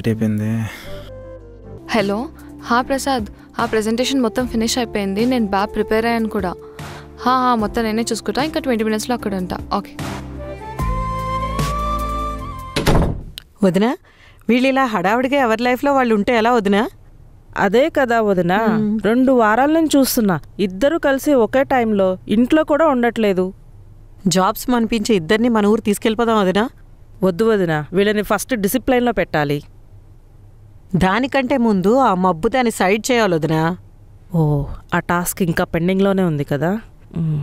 Late అయిపోయింది hello హా ప్రసాద్ ఆ ప్రెజెంటేషన్ మొత్తం ఫినిష్ అయిపోయింది నేను బాగా ప్రిపేర్ అయ్యాను కూడా హా హా మొత్తం నేనే చూసుకుంటా ఇంకా ట్వంటీ మినిట్స్లో అక్కడ ఉంటా ఓకే వదినా వీళ్ళు ఇలా హడావిడిగా ఎవరి లైఫ్లో వాళ్ళు ఉంటే ఎలా వదినా అదే కదా వదినా రెండు వారాల నుంచి చూస్తున్నా ఇద్దరు కలిసి ఒకే టైంలో ఇంట్లో కూడా ఉండట్లేదు జాబ్స్ మనిపించి ఇద్దరిని మన ఊరు తీసుకెళ్ళిపోదాం వదినా వద్దు వదినా వీళ్ళని ఫస్ట్ డిసిప్లైన్లో పెట్టాలి దానికంటే ముందు ఆ మబ్బు దాన్ని సైడ్ చేయాలి వదినా ఓ ఆ టాస్క్ ఇంకా పెండింగ్లోనే ఉంది కదా మ్మ్.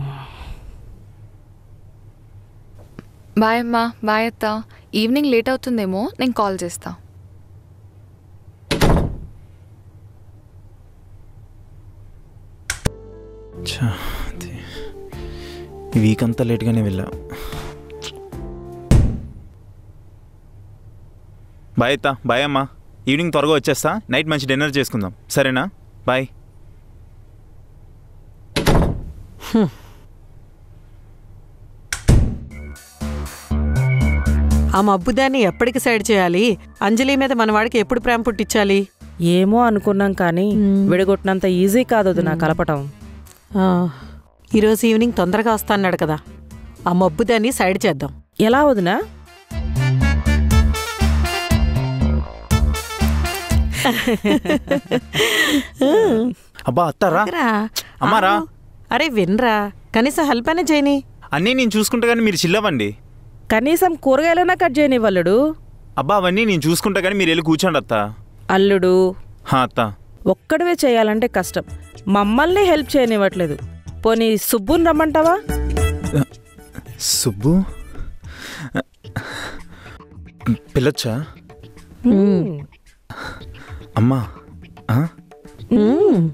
బాయ్ అమ్మా బాయ్ అత్త ఈవినింగ్ లేట్ అవుతుందేమో నేను కాల్ చేస్తా ఛా, అది. ఈ వీక్ అంతా లేట్గానే వెళ్ళా బాయ్ అత్త బాయ్ అమ్మా ఈవినింగ్ త్వరగా వచ్చేస్తా నైట్ మంచి డిన్నర్ చేసుకుందాం సరేనా బాయ్ ఆ మబ్బు దాన్ని ఎప్పటికి సైడ్ చేయాలి అంజలి మీద మన వాడికి ఎప్పుడు ప్రేమ పుట్టించాలి ఏమో అనుకున్నాం కానీ విడగొట్టినంత ఈజీ కాదు వదినా కలపటం ఆ, ఈరోజు ఈవినింగ్ తొందరగా వస్తాన్నాడు కదా ఆ మబ్బు దాన్ని సైడ్ చేద్దాం ఎలా వదినా అబ్బా అత్తారా రా. అమ్మారా ఆగు. అరే వినరా కనీసం హెల్ప్ అయినా చేయని అన్నీ నేను చూసుకుంటా కానీ మీరు చిల్లవండి కనీసం కూరగాయలైనా కట్ చేయని వాళ్ళుడు అబ్బా అవన్నీ నేను చూసుకుంటా కానీ మీరు వెళ్ళి కూర్చోండి అత్త అల్లుడు హా అత్త ఒక్కడివే చేయాలంటే కష్టం మమ్మల్ని హెల్ప్ చేయనివ్వట్లేదు పోనీ సుబ్బుని రమ్మంటావా సుబ్బు పిల్లొచ్చా అమ్మా ఆ? మ్మ్.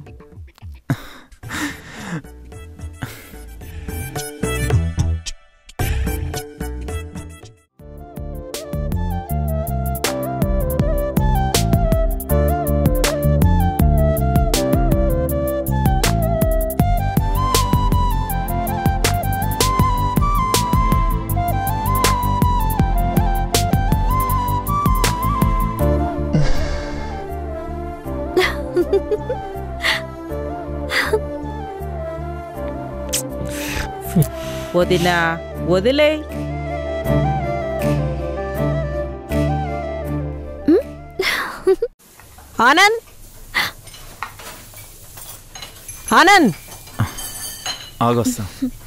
వదినా వదిలే ఆనంద్ ఆనంద్ ఆగొస్తా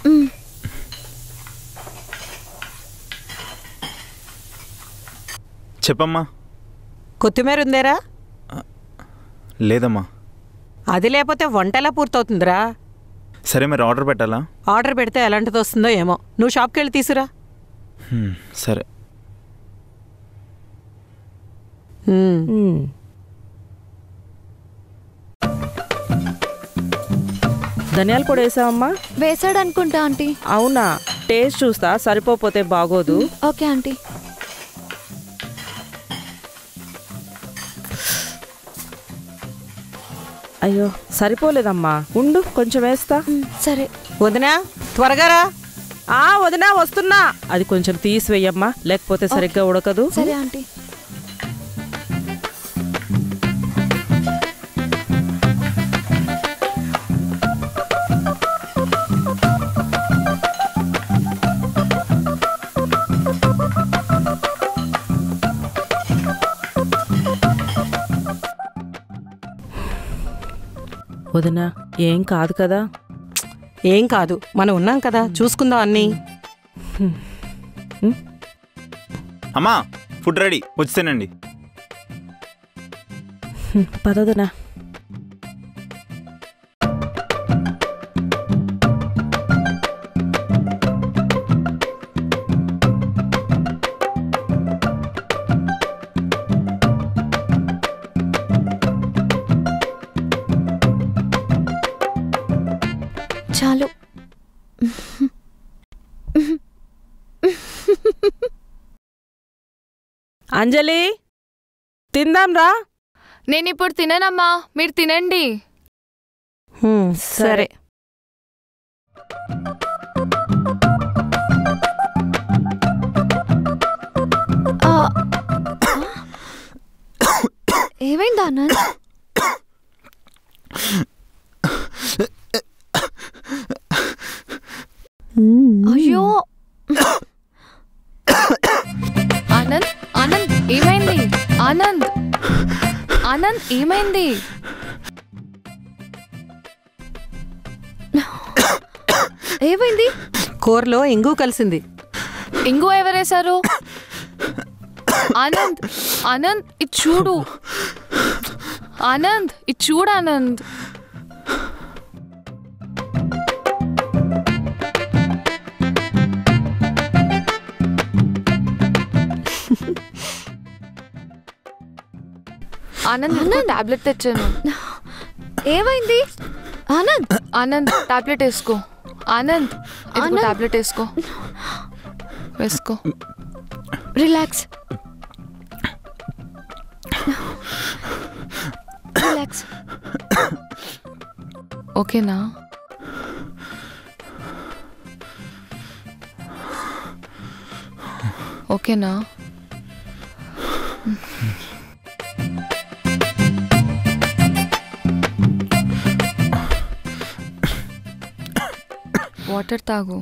చెప్పమ్మా కొత్తిమీర ఉందేరా లేదమ్మా అది లేకపోతే వంట ఎలా పూర్తవుతుందిరా సరే మరి ఆర్డర్ పెట్టాలా ఆర్డర్ పెడితే ఎలాంటిది వస్తుందో ఏమో నువ్వు షాప్కి వెళ్ళి తీసురా హ్మ్, సరే మ్మ్. మ్మ్. ధనియాల పొడి వేసావమ్మా వేసాడు అనుకుంటా ఆంటీ అవునా టేస్ట్ చూస్తా సరిపోతే బాగోదు ఓకే ఆంటీ అయ్యో సరిపోలేదమ్మా ఉండు కొంచెం వేస్తా సరే వదినా త్వరగా రా ఆ వదినా వస్తున్నా అది కొంచెం తీసివేయమ్మా లేకపోతే సరిగ్గా ఉడకదు సరే ఆంటీ వదినా ఏం కాదు కదా ఏం కాదు మనం ఉన్నాం కదా చూసుకుందాం అన్నీ అమ్మా ఫుడ్ రెడీ వచ్చేనండి హ్మ్, పదొదినా చాలు అంజలి తిందాం రా నేను ఇప్పుడు తిననమ్మా మీరు తినండి హ్మ్, సరే ఆ, ఏమైంది ఆనంద్ అయ్యో ఆనంద్ ఆనంద్ ఏమైంది ఆనంద్ ఆనంద్ ఏమైంది ఏమైంది కూరలో ఇంగు కలిసింది ఇంగు ఎవరేశారు ఆనంద్ ఆనంద్ ఇది చూడు ఆనంద్ ఇది చూడు ఆనంద్ ఆనంద్ టాబ్లెట్ తెచ్చాను ఏమైంది ఆనంద్ ఆనంద్ టాబ్లెట్ వేసుకో ఆనంద్ ఆనంద్. టాబ్లెట్ వేసుకో వేసుకో రిలాక్స్ రిలాక్స్ ఓకేనా ఓకేనా వాటర్ తాగు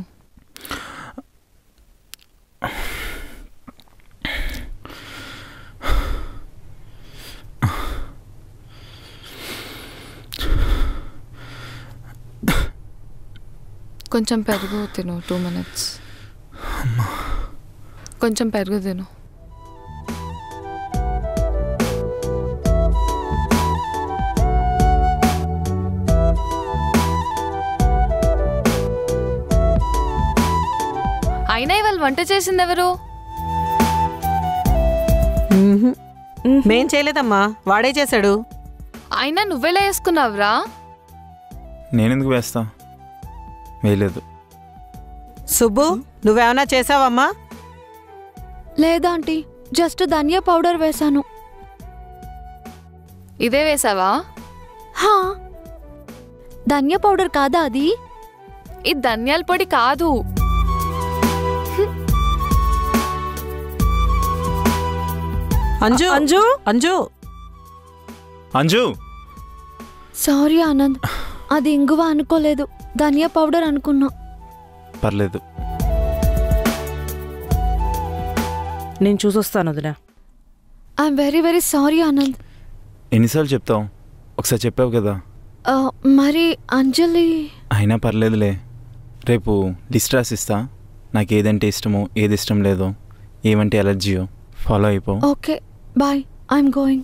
కొంచెం పెరుగు తిను టూ మినిట్స్ కొంచెం పెరుగు తిను అయినా ఇవాళ వంట చేసింది ఎవరు మ్మ్హ్. మేం చేయలేదమ్మా వాడే చేశాడు అయినా నువ్వెలా వేసుకున్నావురా నేనెందుకు వేస్తా వేయలేదు సుబ్బు నువ్వేమన్నా చేసావమ్మా లేదా ఆంటీ జస్ట్ ధనియా పౌడర్ వేశాను ఇదే వేసావా హా ధనియా పౌడర్ కాదా అది ఇది ధనియాల పొడి కాదు అంజు అంజు అంజు అంజు సారీ ఆనంద్ అది ఇంగువ అనుకోలేదు ధనియా పౌడర్ అనుకున్నా పర్లేదు నేను చూసొస్తాను వదినా I'm very very sorry Anand ఎన్నిసార్లు చెప్తావు ఒకసారి చెప్పావు కదా ఆ, మరి అంజలి అయినా పర్లేదులే రేపు లిస్ట్ రాసిస్తా నాకు ఏదంటే ఇష్టమో ఏది ఇష్టం లేదో ఏమంటే ఎలర్జీయో ఫాలో అయిపో ఓకే బాయ్ ఐఎమ్ గోయింగ్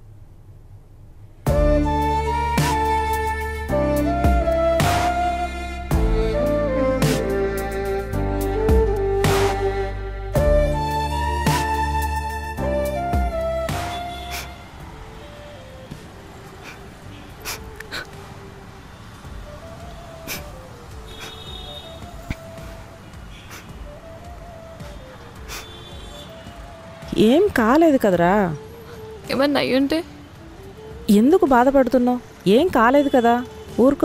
ఏం కాలేదు కదరా ఏమన్నా అయ్యుంటే ఎందుకు బాధపడుతున్నావు ఏం కాలేదు కదా ఊరుకో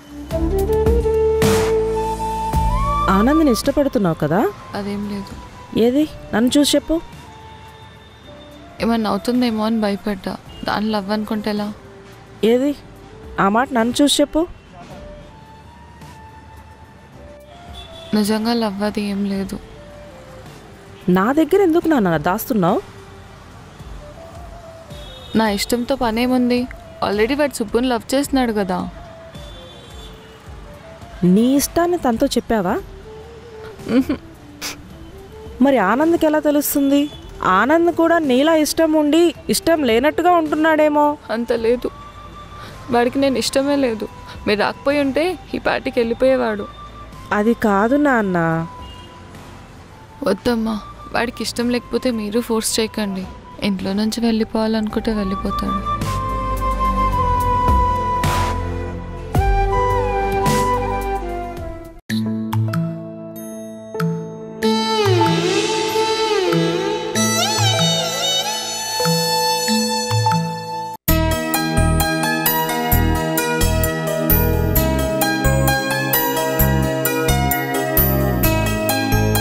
ఆనంద్ని ఇష్టపడుతున్నావు కదా అదేం లేదు ఏది నన్ను చూసి చెప్పు ఏమన్నా అవుతుందేమో అని భయపడ్డా దాని లవ్ అనుకుంటే ఎలా ఏది ఆ మాట నన్ను చూసి చెప్పు నిజంగా లవ్ అది ఏం లేదు నా దగ్గర ఎందుకు నాన్న దాస్తున్నావు నా ఇష్టంతో పనేముంది ఆల్రెడీ వాడు సుబ్బుని లవ్ చేస్తున్నాడు కదా నీ ఇష్టాన్ని తనతో చెప్పావా మరి ఆనంద్కి ఎలా తెలుస్తుంది ఆనంద్ కూడా నీలా ఇష్టం ఉండి ఇష్టం లేనట్టుగా ఉంటున్నాడేమో అంత లేదు వాడికి నేను ఇష్టమే లేదు మీరు రాకపోయి ఉంటే ఈ పార్టీకి వెళ్ళిపోయేవాడు అది కాదు నాన్న వద్దమ్మా వాడికి ఇష్టం లేకపోతే మీరు ఫోర్స్ చేయకండి ఇంట్లో నుంచి వెళ్ళిపోవాలనుకుంటే వెళ్ళిపోతాడు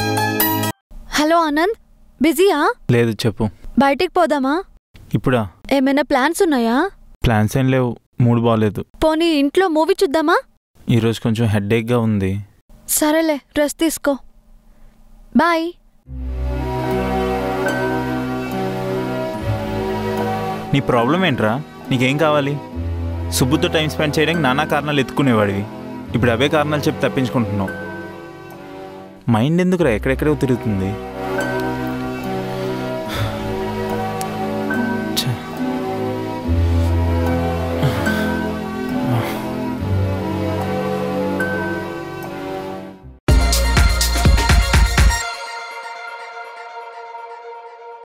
హలో ఆనంద్ బిజీయా లేదు చెప్పు బయటికి పోదామా ఇప్పుడా ఏమైనా ప్లాన్స్ ఉన్నాయా ప్లాన్స్ ఏం లేవు మూడు బాగాలేదు పోనీ ఇంట్లో మూవీ చూద్దామా ఈరోజు కొంచెం హెడేక్గా ఉంది సరేలే రెస్ట్ తీసుకో బాయ్ నీ ప్రాబ్లం ఏంట్రా నీకేం కావాలి సుబ్బుతో టైం స్పెండ్ చేయడానికి నానా కారణాలు ఎత్తుకునేవాడివి ఇప్పుడు అవే కారణాలు చెప్పి తప్పించుకుంటున్నావు మైండ్ ఎందుకురా ఎక్కడెక్కడో తిరుగుతుంది